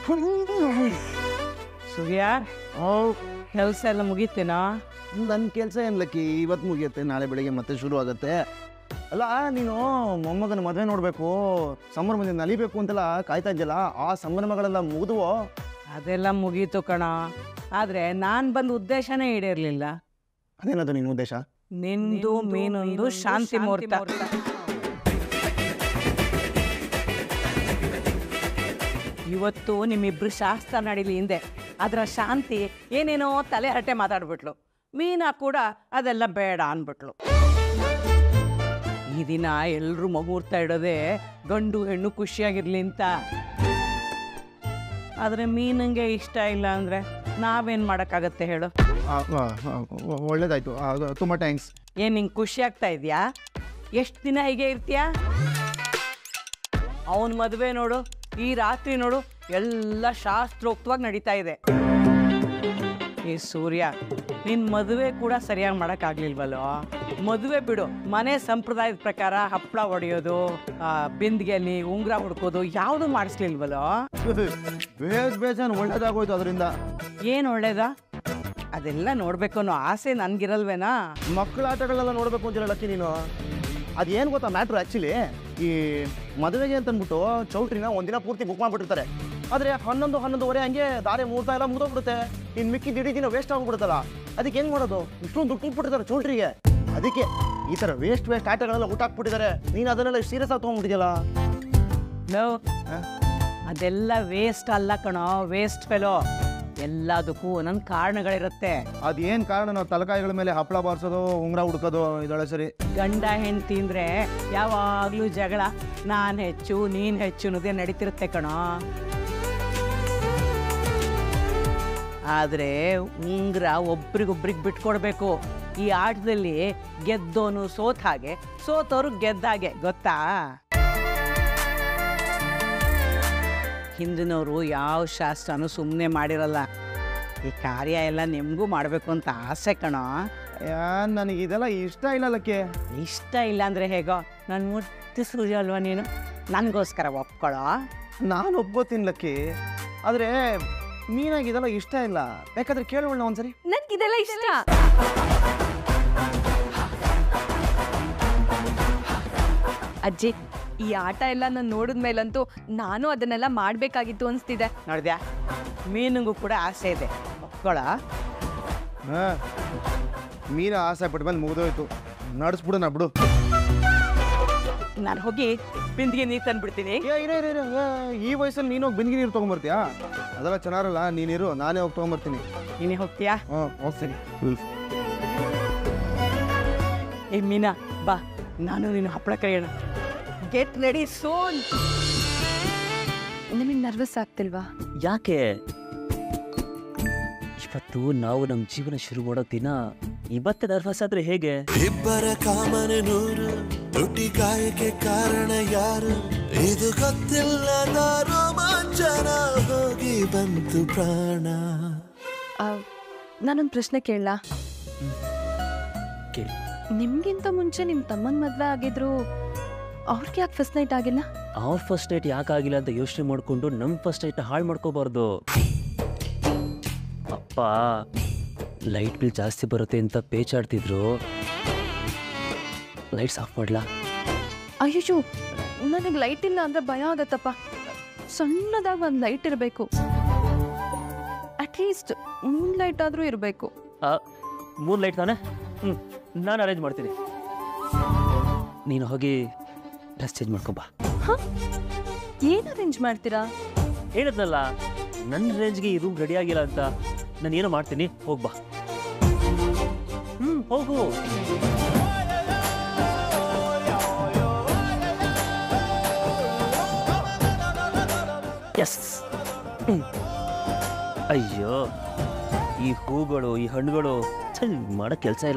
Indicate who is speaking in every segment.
Speaker 1: ಸೂರ್ಯ ಕೆಲಸ ಎಲ್ಲ ಮುಗೀತೇನಾ
Speaker 2: ನನ್ನ ಕೆಲಸ ಏನು ಲಕ್ಕಿ ಇವತ್ತು ಮುಗಿಯುತ್ತೆ ನಾಳೆ ಬೆಳಿಗ್ಗೆ ಮತ್ತೆ ಶುರು ಆಗುತ್ತೆ ಅಲ್ಲ ನೀನು ಮೊಮ್ಮಗನ ಮದುವೆ ನೋಡಬೇಕು ಸಂಭ್ರಮದಿಂದ ನಲಿಬೇಕು ಅಂತೆಲ್ಲ ಕಾಯ್ತಾ ಇದ್ಯಲ್ಲ ಆ ಸಂಭ್ರಮಗಳೆಲ್ಲ ಮುಗಿದುವೋ
Speaker 1: ಅದೆಲ್ಲ ಮುಗೀತು ಕಣ ಆದ್ರೆ ನಾನ್ ಬಂದ ಉದ್ದೇಶನೇ ಈಡೇರ್ಲಿಲ್ಲ
Speaker 2: ಅದೇನದು ನಿನ್ನ ಉದ್ದೇಶ
Speaker 1: ನಿಂದು ಮೀನೊಂದು ಶಾಂತಿ ಮುಹೂರ್ತ ಇವತ್ತು ನಿಮ್ಮಿಬ್ರು ಶಾಸ್ತ್ರ ನಡೀಲಿ ಹಿಂದೆ ಅದರ ಶಾಂತಿ ಏನೇನೋ ತಲೆ ಹರಟೆ ಮಾತಾಡ್ಬಿಟ್ಲು ಮೀನಾ ಕೂಡ ಅದೆಲ್ಲ ಬೇಡ ಅಂದ್ಬಿಟ್ಲು ಈ ದಿನ ಎಲ್ರೂ ಮುಹೂರ್ತ ಇಡೋದೇ ಗಂಡು ಹೆಣ್ಣು ಖುಷಿಯಾಗಿರ್ಲಿ ಅಂತ ಆದರೆ ಮೀನಂಗೆ ಇಷ್ಟ ಇಲ್ಲ ಅಂದರೆ ನಾವೇನು ಮಾಡೋಕ್ಕಾಗತ್ತೆ ಹೇಳು
Speaker 2: ಒಳ್ಳೇದಾಯ್ತು ತುಂಬ ಥ್ಯಾಂಕ್ಸ್
Speaker 1: ಏನ್ ನಿಂಗೆ ಖುಷಿ ಆಗ್ತಾ ಇದೆಯಾ ಎಷ್ಟು ದಿನ ಹೀಗೆ ಇರ್ತೀಯಾ ಅವನ ಮದುವೆ ನೋಡು ಈ ರಾತ್ರಿ ನೋಡು ಎಲ್ಲ ಶಾಸ್ತ್ರೋಕ್ತವಾಗಿ ನಡೀತಾ ಇದೆ ಈ ಸೂರ್ಯ ನಿನ್ನ ಮದುವೆ ಕೂಡ ಸರಿಯಾಗಿ ಮಾಡೋಕ್ಕಾಗ್ಲಿಲ್ವಲ್ಲೋ ಮದುವೆ ಬಿಡು ಮನೆ ಸಂಪ್ರದಾಯದ ಪ್ರಕಾರ ಹಪ್ಪಳ ಹೊಡೆಯೋದು ಆ, ಬಿಂದಿಗೆಯಲ್ಲಿ ಉಂಗುರ ಹುಡ್ಕೋದು ಯಾವುದು ಮಾಡಿಸ್ಲಿಲ್ವಲ್ಲೋ
Speaker 2: ಬೇಸ್ ಬೇಜಾನ್ ಒಳ್ಳೇದಾಗೋಯ್ತು ಅದರಿಂದ
Speaker 1: ಏನು ಒಳ್ಳೇದಾ ಅದೆಲ್ಲ ನೋಡ್ಬೇಕು ಅನ್ನೋ ಆಸೆ ನನ್ಗಿರಲ್ವೇನಾ
Speaker 2: ಮಕ್ಕಳ ಆಟಗಳೆಲ್ಲ ನೋಡಬೇಕು ಅಂತಿಲ್ಲ ಲಕ್ಕಿ ನೀನು ಅದೇನು ಗೊತ್ತಾ ಮ್ಯಾಟ್ರ್ ಆ್ಯಕ್ಚುಲಿ ಈ ಮದುವೆಗೆ ಅಂತ ಅಂದ್ಬಿಟ್ಟು ಚೌಟ್ರಿನ ಒಂದಿನ ಪೂರ್ತಿ ಬುಕ್ ಮಾಡಿಬಿಟ್ಟಿರ್ತಾರೆ ಆದರೆ ಹನ್ನೊಂದು ಹನ್ನೊಂದುವರೆ ಹಂಗೆ ದಾರಿ ಮೂರ್ತಾ ಎಲ್ಲ ಮುಗಿದೋಗ್ಬಿಡುತ್ತೆ ಇನ್ನು ಮಿಕ್ಕಿದ ಇಡೀ ದಿನ ವೇಸ್ಟ್ ಆಗ್ಬಿಡುತ್ತಲ್ಲ ಅದಕ್ಕೆ ಹೆಂಗ್ ಮಾಡೋದು ಇಷ್ಟೊಂದು ದುಡ್ಡು ಇಟ್ಬಿಟ್ಟಿರ್ತಾರೆ ಚೌಲ್ಟ್ರಿಗೆ ಅದಕ್ಕೆ ಈ ಥರ ವೇಸ್ಟ್ ವೇಸ್ಟ್ ಆಟಗಳೆಲ್ಲ ಊಟ ಹಾಕ್ಬಿಟ್ಟಿದ್ದಾರೆ ನೀನು ಅದನ್ನೆಲ್ಲ ಸೀರಿಯಸ್ ಆಗಿ ತೊಗೊಂಡ್ಬಿಟ್ಟಿದ್ಯಲ್ಲ
Speaker 1: ಲೋ ಅದೆಲ್ಲ ವೇಸ್ಟ್ ಅಲ್ಲ ಕಣೋ ವೇಸ್ಟ್ ಫೆಲೋ ಎಲ್ಲದಕ್ಕೂ ಒಂದೊಂದು ಕಾರಣಗಳಿರುತ್ತೆ
Speaker 2: ಅದೇನು ಕಾರಣ ನಾವು ತಲಕಾಯಿಗಳ ಮೇಲೆ ಹಪ್ಪಳ ಬಾರಿಸೋದು ಉಂಗುರ ಹುಡ್ಕೋದು ಇದೊಳೆ ಸರಿ
Speaker 1: ಗಂಡ ಹೆಂಡ್ತಿ ಅಂದ್ರೆ ಯಾವಾಗಲೂ ಜಗಳ ನಾನು ಹೆಚ್ಚು ನೀನು ಹೆಚ್ಚು ಅನ್ನೋದೇ ನಡೀತಿರುತ್ತೆ ಕಣೋ ಆದರೆ ಉಂಗ್ರ ಒಬ್ರಿಗೊಬ್ರಿಗೆ ಬಿಟ್ಕೊಡ್ಬೇಕು ಈ ಆಟದಲ್ಲಿ ಗೆದ್ದೋನು ಸೋತ ಹಾಗೆ ಸೋತೋರು ಗೆದ್ದ ಹಾಗೆ ಗೊತ್ತಾ ಹಿಂದಿನವರು ಯಾವ ಶಾಸ್ತ್ರನೂ ಸುಮ್ಮನೆ ಮಾಡಿರಲ್ಲ ಈ ಕಾರ್ಯ ಎಲ್ಲ ನಿಮಗೂ ಮಾಡಬೇಕು ಅಂತ ಆಸೆ ಕಣೋ
Speaker 2: ನನಗೆ ಇದೆಲ್ಲ ಇಷ್ಟ ಇಲ್ಲ ಲಕ್ಕಿ
Speaker 1: ಇಷ್ಟ ಇಲ್ಲ ಅಂದರೆ ಹೇಗೋ ನಾನು ಮುದ್ದು ಸೂರ್ಯ ಅಲ್ವಾ ನೀನು ನನಗೋಸ್ಕರ ಒಪ್ಕೊಳ್ಳೋ
Speaker 2: ನಾನು ಒಪ್ಕೋತೀನಿ ಲಕ್ಕಿ ಆದರೆ ಮೀನಾಗಿ ಇದೆಲ್ಲ ಇಷ್ಟ ಇಲ್ಲ ಬೇಕಾದ್ರೆ ಕೇಳೋಣ ಒಂದ್ಸರಿ
Speaker 3: ನನ್ಗಿದೆಲ್ಲ ಇಷ್ಟ ಅಜ್ಜಿ ಈ ಆಟ ಎಲ್ಲ ನಾನು ನೋಡಿದ್ಮೇಲಂತೂ ನಾನು ಅದನ್ನೆಲ್ಲ ಮಾಡಬೇಕಾಗಿತ್ತು ಅನಿಸ್ತಿದೆ
Speaker 1: ನೋಡಿದ್ಯಾ ಮೀನಿಗೂ ಕೂಡ ಆಸೆ ಇದೆ ಒಪ್ಕೊಳ್ಳ
Speaker 2: ಹಾಂ ಮೀನ ಆಸೆ ಪಟ್ಟ ಮೇಲೆ ಮುಗಿದೋಯ್ತು ನಡೆಸ್ಬಿಡು ನಾ ಬಿಡು
Speaker 1: ನಾನು ಹೋಗಿ ಬಿಂದಿಗೆ ನೀರು ತಂದ್ಬಿಡ್ತೀನಿ
Speaker 2: ಏ ಇರೇ ಇರೇ ಇರೇ. ಏ, ಈ ವಯಸ್ಸಲ್ಲಿ ನೀನು ಹೋಗಿ ಬಿಂದಿಗೆ ನೀರು ತೊಗೊಂಬರ್ತೀಯಾ ಅದೆಲ್ಲ ಚೆನ್ನಾರಲ್ಲ ನೀನಿರು ನಾನೇ ಹೋಗಿ ತೊಗೊಂಬರ್ತೀನಿ
Speaker 1: ನೀನೇ ಹೋಗ್ತೀಯಾ
Speaker 2: ಹಾಂ ಹೋಗ್ತೀನಿ
Speaker 1: ಏ ಮೀನಾ ಬಾ ನಾನು ನೀನು ಹಪ್ಪಳ ಕರೆಯೋಣ ಗೆಟ್ ರೆಡಿ ಸೋನ್
Speaker 3: ನಿಮಗೆ ನರ್ವಸ್ ಆಗ್ತಿಲ್ವಾ
Speaker 4: ಯಾಕೆ ಇವತ್ತು ನಾವು ನಮ್ಮ ಜೀವನ ಶುರು ಮಾಡೋ ದಿನ ಇವತ್ತೇ ನರ್ವಸ್ ಆದ್ರೆ ಹೇಗೆ
Speaker 5: ಇಬ್ಬರ ಕಾಮನೆ ನೂರು ತುಟಿ ಕಾಯಕ್ಕೆ ಕಾರಣ ಯಾರು ಇದು ಗೊತ್ತಿಲ್ಲದ ರೋಮಾಂಚನ ಹೋಗಿ ಬಂತು ಪ್ರಾಣ
Speaker 3: ಆ, ನಾನೊಂದು ಪ್ರಶ್ನೆ ಕೇಳಲಾ
Speaker 4: ಕೇಳಿ
Speaker 3: ನಿಮ್ಗಿಂತ ಮುಂಚೆ ನಿಮ್ಮ ತಮ್ಮನ ಮದ್ವೆ ಆಗಿದ್ರು ಅವ್ರಿಗೆ ಯಾಕೆ ಫಸ್ಟ್ ನೈಟ್ ಆಗಿಲ್ಲ
Speaker 4: ಅವ್ರ ಫಸ್ಟ್ ನೈಟ್ ಯಾಕಾಗಿಲ್ಲ ಅಂತ ಯೋಚನೆ ಮಾಡಿಕೊಂಡು ನಮ್ಮ ಫಸ್ಟ್ ನೈಟ್ ಹಾಳು ಮಾಡ್ಕೋಬಾರ್ದು ಅಪ್ಪ ಲೈಟ್ ಬಿಲ್ ಜಾಸ್ತಿ ಬರುತ್ತೆ ಅಂತ ಪೇಚಾಡ್ತಿದ್ರು ಲೈಟ್ಸ್ ಆಫ್ ಮಾಡ್ಲಾ
Speaker 3: ಅಯ್ಯೋ ನನಗೆ ಲೈಟ್ ಇಲ್ಲ ಅಂದ್ರೆ ಭಯ ಆಗತ್ತಪ್ಪ ಸಣ್ಣದಾಗಿ ಒಂದು ಲೈಟ್ ಇರಬೇಕು ಅಟ್ಲೀಸ್ಟ್ ಮೂನ್ ಲೈಟ್ ಆದರೂ ಇರಬೇಕು
Speaker 4: ಮೂರು ಲೈಟ್ ತಾನೆ ಹ್ಞೂ ನಾನು ಅರೇಂಜ್ ಮಾಡ್ತೀನಿ ನೀನು ಹೋಗಿ ಡ್ರೆಸ್ ಚೇಂಜ್ ಮಾಡ್ಕೊಬಾ
Speaker 3: ಏನು ಅರೇಂಜ್ ಮಾಡ್ತೀರಾ
Speaker 4: ಹೇಳಿದ್ನಲ್ಲ ನನ್ನ ರೇಂಜ್ಗೆ ಈ ರೂಮ್ ರೆಡಿ ಆಗಿಲ್ಲ ಅಂತ ನಾನು ಏನೋ ಮಾಡ್ತೀನಿ ಹೋಗ್ಬಾ ಹ್ಞೂ ಹೋಗು ಎಸ್ ಅಯ್ಯೋ ಈ ಹೂಗಳು ಈ ಹಣ್ಣುಗಳು ಛೆ, ಮಾಡೋ ಕೆಲಸ ಇಲ್ಲ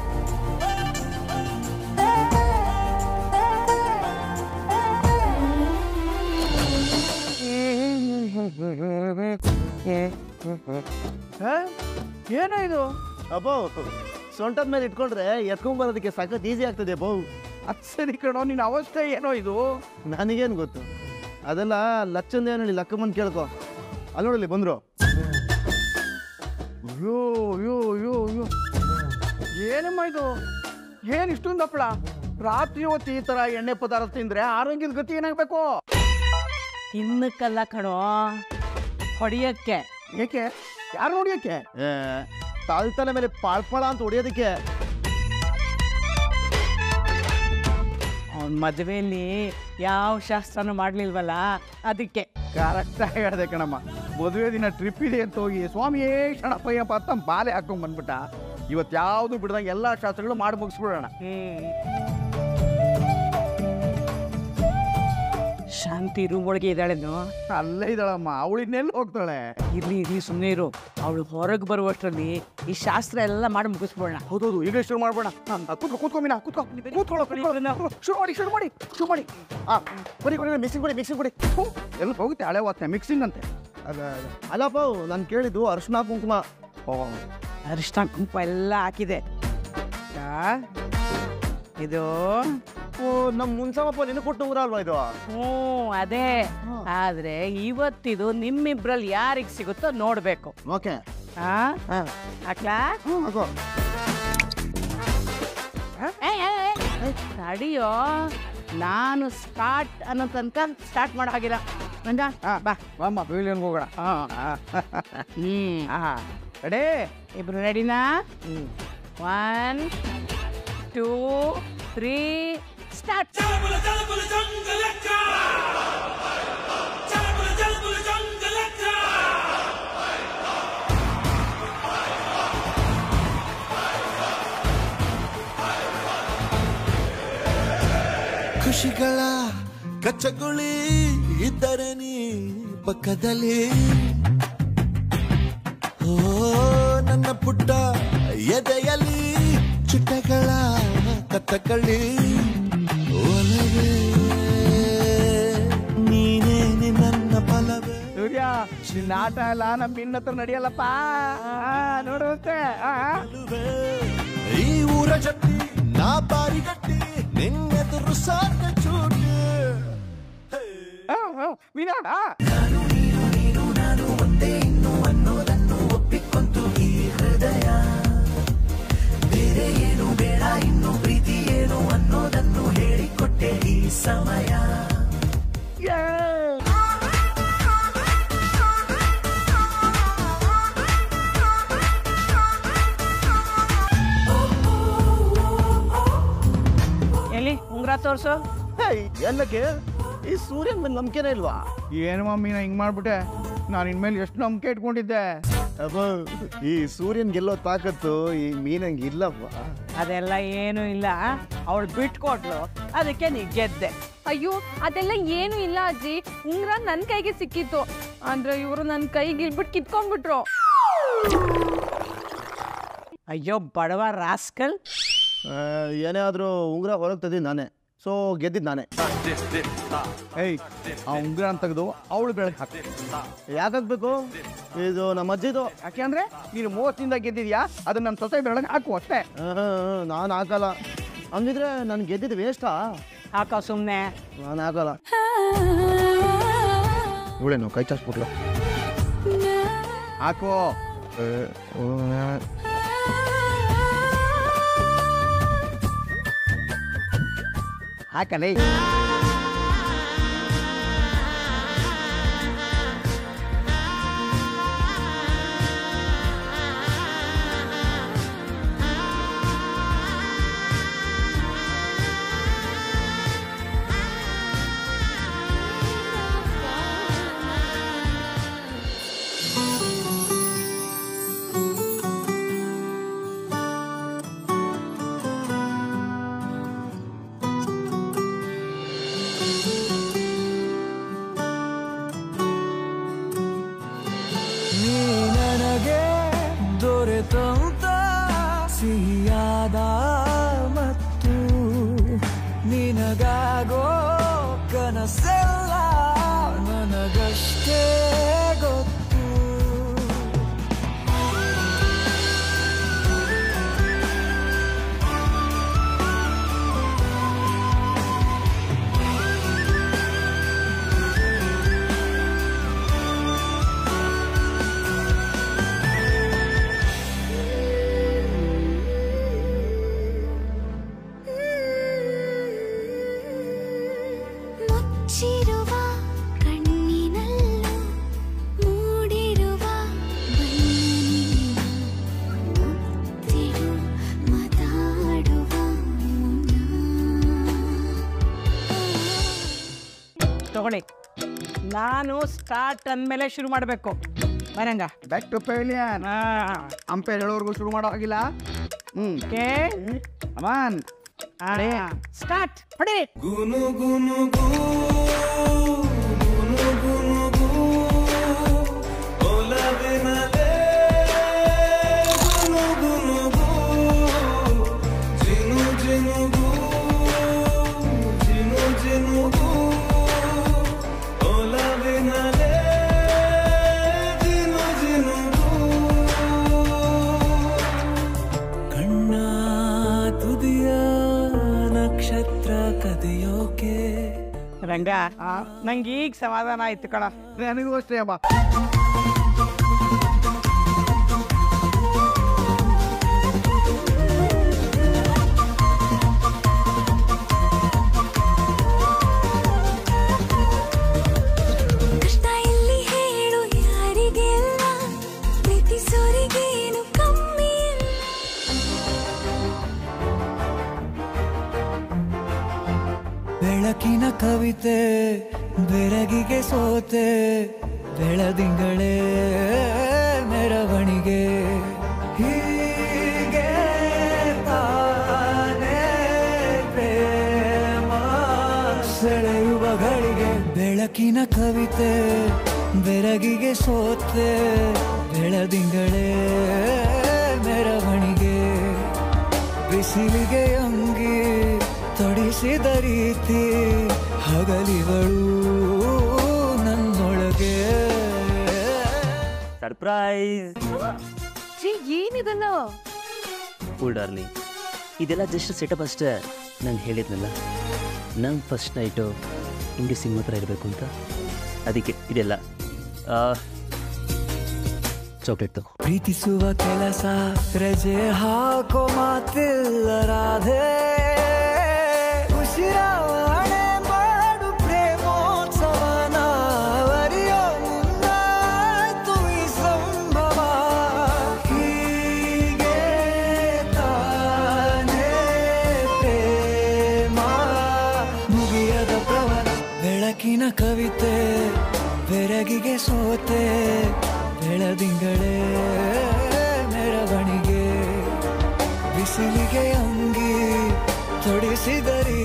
Speaker 1: ಏನೋ ಇದು
Speaker 2: ಅಬ್ಬೋ ಸೊಂಟದ ಮೇಲೆ ಇಟ್ಕೊಂಡ್ರೆ ಎತ್ಕೊಂಡ್ಬರೋದಕ್ಕೆ ಸಖತ್ ಈಸಿ ಆಗ್ತದೆ ಬೌ
Speaker 1: ಅದು ಸರಿ ಕಣೋ ನಿನ್ನ ಅವಸ್ಥೆ ಏನೋ ಇದು
Speaker 2: ನನಗೇನು ಗೊತ್ತು ಅದೆಲ್ಲ ಲಚ್ಚಂದ ಏನು ಹೇಳಿ ಲಕ್ಕ ಬಂದು ಕೇಳ್ಕೊ ಅಲ್ಲಿ ನೋಡಲಿ ಬಂದರು ಅಯ್ಯೋ ಅಯ್ಯೋ ಅಯ್ಯೋ ಅಯ್ಯೋ ಏನಮ್ಮ ಇದು ಏನು ಇಷ್ಟೊಂದು ಹಪ್ಪಳ ರಾತ್ರಿ ಹೊತ್ತು ಈ ಥರ ಎಣ್ಣೆ ಪದಾರ್ಥ ತಿಂದರೆ ಆರೋಗ್ಯದ ಗತಿ ಏನಾಗಬೇಕು
Speaker 1: ತಿನ್ನಕ್ಕಲ್ಲ ಕಣೋ ಹೊಡಿಯಕ್ಕೆ
Speaker 2: ಏಕೆ ಯಾರು ನೋಡಿಯಕ್ಕೆ ತಾಳ್ತಲೆ ಮೇಲೆ ಪಾಳ್ಪಳ ಅಂತ ಹೊಡಿಯೋದಕ್ಕೆ
Speaker 1: ಅವನ ಮದುವೆಯಲ್ಲಿ ಯಾವ ಶಾಸ್ತ್ರನೂ ಮಾಡಲಿಲ್ವಲ್ಲ ಅದಕ್ಕೆ
Speaker 2: ಕರೆಕ್ಟಾಗಿ ಹೇಳಿದೆ ಕಣಮ್ಮ ಮದುವೆ ದಿನ ಟ್ರಿಪ್ ಇದೆ ಅಂತ ಹೋಗಿ ಸ್ವಾಮಿಯೇ ಶಣಪ್ಪಯ್ಯಪ್ಪ ಅಂತ ಬಾಲೆ ಹಾಕೊಂಡ್ ಬಂದ್ಬಿಟ್ಟ ಇವತ್ತು ಯಾವುದು ಬಿಡ್ದಂಗೆ ಎಲ್ಲ ಶಾಸ್ತ್ರಗಳು ಮಾಡಿ ಮುಗಿಸ್ಬಿಡೋಣ
Speaker 1: ಹ್ಮ್ ಶಾಂತಿ ರೂಮ್ ಒಳಗೆ ಇದ್ದಾಳೆನು
Speaker 2: ಅಲ್ಲೇ ಇದ್ದಾಳಮ್ಮ ಅವಳು ಇನ್ನೆಲ್ಲಿ ಹೋಗ್ತಾಳೆ
Speaker 1: ಇರ್ಲಿ ಇರ್ಲಿ ಸುಮ್ಮನೆ ಇರು ಅವಳು ಹೊರಗೆ ಬರುವಷ್ಟರಲ್ಲಿ ಈ ಶಾಸ್ತ್ರ ಎಲ್ಲ ಮಾಡಿ ಮುಗಿಸ್ಬೋಣ
Speaker 2: ಹೌದೌದು ಈಗ ಶುರು ಮಾಡ್ಬೋಣ ಕೂತ್ಕೊ ಕೂತ್ಕೊ ಮೀನಾ ಕೂತ್ಕೊ ಕೂತ್ಕೊಳ್ಳೋ ಕೂತ್ಕೊಳ್ಳೋ. ಶುರು ಮಾಡಿ ಶುರು ಮಾಡಿ ಶುರು ಮಾಡಿ ಆ ಕೊಡಿ ಕೊಡಿ ಮಿಕ್ಸಿಂಗ್ ಕೊಡಿ ಮಿಕ್ಸಿಂಗ್ ಕೊಡಿ ಹ್ಞೂ, ಎಲ್ಲ ಹೋಗುತ್ತೆ ಹಳೆ ವಾಸನೆ ಮಿಕ್ಸಿಂಗ್ ಅಂತೆ ಅದ ಅಲ್ಲಪ್ಪ ನಾನು ಕೇಳಿದ್ದು ಅರ್ಶಿನ ಕುಂಕುಮ ಓ
Speaker 1: ಅರಿಶಿನ ಕುಂಕುಮ ಎಲ್ಲ ಹಾಕಿದೆ ಆ, ಇದು
Speaker 2: ಓ ನಮ್ಮ ಮುನ್ಸಮಪ್ಪ ನಿನ್ನ ಕೊಟ್ಟು ಉಂಗುರ ಅಲ್ವಾ ಇದು
Speaker 1: ಹ್ಞೂ ಅದೇ ಆದ್ರೆ ಇವತ್ತಿದು ನಿಮ್ಮಿಬ್ರಲ್ಲಿ ಯಾರಿಗೆ ಸಿಗುತ್ತೋ ನೋಡ್ಬೇಕು
Speaker 2: ಓಕೆ
Speaker 1: ಆ ಹಾಕ್ಲಾ
Speaker 2: ಹ್ಞೂ ಹಾಕೋ
Speaker 1: ಏಯ್, ಏಯ್, ಏಯ್, ತಡಿಯೋ ನಾನು ಸ್ಟಾರ್ಟ್ ಅನ್ನೋ ತನಕ ಸ್ಟಾರ್ಟ್ ಮಾಡೋ ಹಾಗಿಲ್ಲ ನಂಜ ಬಾ
Speaker 2: ಬಾಮ್ಮ ಪವಿಲಿಯನ್ಗೆ ಹೋಗೋಣ
Speaker 1: ಹ್ಮ್
Speaker 2: ಹಾಂ ರೆಡೇ
Speaker 1: ಇಬ್ರು ರೆಡಿನಾ ಒನ್ ಟೂ ತ್ರೀ ಸ್ಟಾರ್ಟ್
Speaker 5: ಖುಷಿಗಳ ಕಚ್ಚಗುಳಿ ಇದ್ದರೆ ನೀ ಪಕ್ಕದಲ್ಲಿ ಓ ನನ್ನ ಪುಟ್ಟ ಎದೆಯಲ್ಲಿ ಚಿಟ್ಟಗಳ ಕತ್ತಕಳ್ಳಿ ಒಲವೇ ನೀನೇನೆ ನನ್ನ ಫಲವೇ
Speaker 2: ಸೂರ್ಯ ನಿನ್ನ ಆಟ ಎಲ್ಲ ನಮ್ಮ ಭಿನ್ನ ಹತ್ರ ನಡೆಯಲ್ಲಪ್ಪ ನೋಡುವಂತೆ
Speaker 5: ಚೆಲುವೆ. ಈ ಊರ ಜಟ್ಟಿ ನಾ ಬಾರಿ ಗಟ್ಟಿ ನಿನ್ನೆದುರು ಸಾಕ ಚೂಟಿ
Speaker 2: ವಿನಾಡ
Speaker 1: ಎಲ್ಲಿ ಉಂಗ್ರ ತೋರ್ಸು
Speaker 2: ಏನಕ್ಕೆ ಈ ಸೂರ್ಯನ ಮೇಲೆ ನಂಬಿಕೆನೇ ಇಲ್ವಾ ಏನು ಮಮ್ಮಿ ನಾ ಹಿಂಗ್ ಮಾಡ್ಬಿಟ್ಟೆ ನಾನು ಇನ್ಮೇಲೆ ಎಷ್ಟು ನಂಬಿಕೆ ಇಟ್ಕೊಂಡಿದ್ದೆ ಅಬ್ಬ ಈ ಸೂರ್ಯನ್ ಗೆಲ್ಲೋ ತಾಕತ್ತು ಈ ಮೀನಂಗೆ ಇಲ್ಲಪ್ಪ
Speaker 1: ಅದೆಲ್ಲ ಏನೂ ಇಲ್ಲ ಅವಳು ಬಿಟ್ಕೊಟ್ಲು ಅದಕ್ಕೆ ನೀ ಗೆದ್ದೆ
Speaker 3: ಅಯ್ಯೋ ಅದೆಲ್ಲ ಏನು ಇಲ್ಲ ಅಜ್ಜಿ ಉಂಗ್ರ ನನ್ನ ಕೈಗೆ ಸಿಕ್ಕಿತ್ತು ಅಂದ್ರೆ ಇವರು ನನ್ನ ಕೈಗೆ ಇಲ್ಬಿಟ್ಟು ಕಿತ್ಕೊಂಡ್ಬಿಟ್ರು
Speaker 1: ಅಯ್ಯೋ ಬಡವ ರಾಸ್ಕಲ್
Speaker 2: ಆ, ಏನೇ ಆದರೂ ಉಂಗುರ ಹೊರಗೆ ತೆಗೆದಿದ್ದು ನಾನೇ ಸೊ ಗೆದ್ದಿದ್ದು ನಾನೇ ಏಯ್ ಆ ಉಂಗುರ ಅಂತ ತೆಗೆದು ಅವಳು ಬೆಳಗ್ಗೆ ಹಾಕಿ ಯಾಕಾಗಬೇಕು ಇದು ನಮ್ಮ ಅಜ್ಜಿದು ಯಾಕೆ ಅಂದ್ರೆ ನೀನು ಮೂವತ್ತಿಂದ ಗೆದ್ದಿದ್ಯಾ ಅದನ್ನ ನನ್ನ ಸೊಸೆ ಬೆಳಗ್ಗೆ ಹಾಕು ಅಷ್ಟೇ ನಾನು ಹಾಕಲ್ಲ ಅಂದಿದ್ರೆ ನಾನು ಗೆದ್ದಿದ್ದು ವೇಸ್ಟಾ
Speaker 1: ಹಾಕೋ ಸುಮ್ಮನೆ
Speaker 2: ನಾನು ಹಾಕಲ್ಲ ಇವಳೇನು ಕೈ ಚಾಚ್ಬಿಟ್ಲು ಹಾಕೋ ಹಾಕಲೇ
Speaker 1: ನಾನು ಸ್ಟಾರ್ಟ್ ಅಂದಮೇಲೆ ಶುರು ಮಾಡಬೇಕು ಬರಂಗ
Speaker 6: ಬ್ಯಾಕ್ ಟು ಪೆವಿಲಿಯನ್ ಅಂಪೇರ್ ಹೇಳೋರ್ಗು ಶುರು ಮಾಡೋ ಆಗಿಲ್ಲ ಹ್ಮ್
Speaker 1: ಓಕೆ
Speaker 6: ಅಮಾನ್
Speaker 1: ಸ್ಟಾರ್ಟ್ ಹೊಡಿ
Speaker 7: ಕಣ್ಣ ತುದಿಯ ನಕ್ಷತ್ರ ಕದಿಯೋಕೆ
Speaker 1: ರಂಗ ನಂಗೆ ಈಗ ಸಮಾಧಾನ ಆಯ್ತು ಕಣ
Speaker 6: ನನಗೂ ಅಷ್ಟೇ ಅಮ್ಮ
Speaker 8: ಕಷ್ಟ ಇಲ್ಲಿ ಹೇಳು ಯಾರಿಗೆಲ್ಲ ಪ್ರೀತಿಸೋರಿಗೇನು ಕಮ್ಮಿ ಇಲ್ಲ
Speaker 7: ಬೆಳಕಿನ ಕವಿತೆ ಬೆರಗಿಗೆ ಸೋತೆ ಬೆಳದಿಂಗಳೇ ಮೆರವಣಿಗೆ ಹೀಗೆ ತಾನೇ ಪ್ರೇಮ ಸೆಳೆಯುವ ಗಳಿಗೆ ಬೆಳಕಿನ ಕವಿತೆ ಬೆರಗಿಗೆ ಸೋತೆ ಬೆಳದಿಂಗಳೇ ಮೆರವಣಿಗೆ ಬಿಸಿಲಿಗೆ ಅಂಗಿ ತೊಡಿಸಿದ ರೀತಿ ಹಗಲಿಗಳು ನನ್ನೊಳಗೆ
Speaker 4: ಸರ್ಪ್ರೈಸ್
Speaker 3: ಛೀ, ಏನಿದನ್ನ
Speaker 4: ಕೂಲ್ ಡಾರ್ಲಿಂಗ್ ಇದೆಲ್ಲ ಜಸ್ಟ್ ಸೆಟಪ್ ಅಷ್ಟೇ ನಾನು ಹೇಳಿದ್ನಲ್ಲ ನಮ್ಮ ಫಸ್ಟ್ ನೈಟು ಇಂಡಿ ಸಿಂಗ್ ಹತ್ರ ಇರಬೇಕು ಅಂತ ಅದಕ್ಕೆ ಇದೆಲ್ಲ ಚಾಕ್ಲೇಟ್ ತಗೋ
Speaker 7: ಪ್ರೀತಿಸುವ ಕೆಲಸ ರಜೆ ಹಾಕೋ ಮಾತಿಲ್ಲ ರಾಧೆ ಉಸಿರಾವಣೆ ಮಾಡು ಪ್ರೇಮೋತ್ಸವನ ಅರಿಯೋ ಮುಂದಾಯ್ತು ಈ ಸಂಭವ ಹೀಗೆ ತಾನೇ ಪ್ರೇಮ ಮುಗಿಯದ ಪ್ರವರ ಬೆಳಕಿನ ಕವಿತೆ ಬೆರಗಿಗೆ ಸೋತೆ ಬೆಳದಿಂಗಳೇ ಮೆರವಣಿಗೆ ಬಿಸಿಲಿಗೆ ಅಂಗಿ ತೊಡಿಸಿದ ರೀತಿ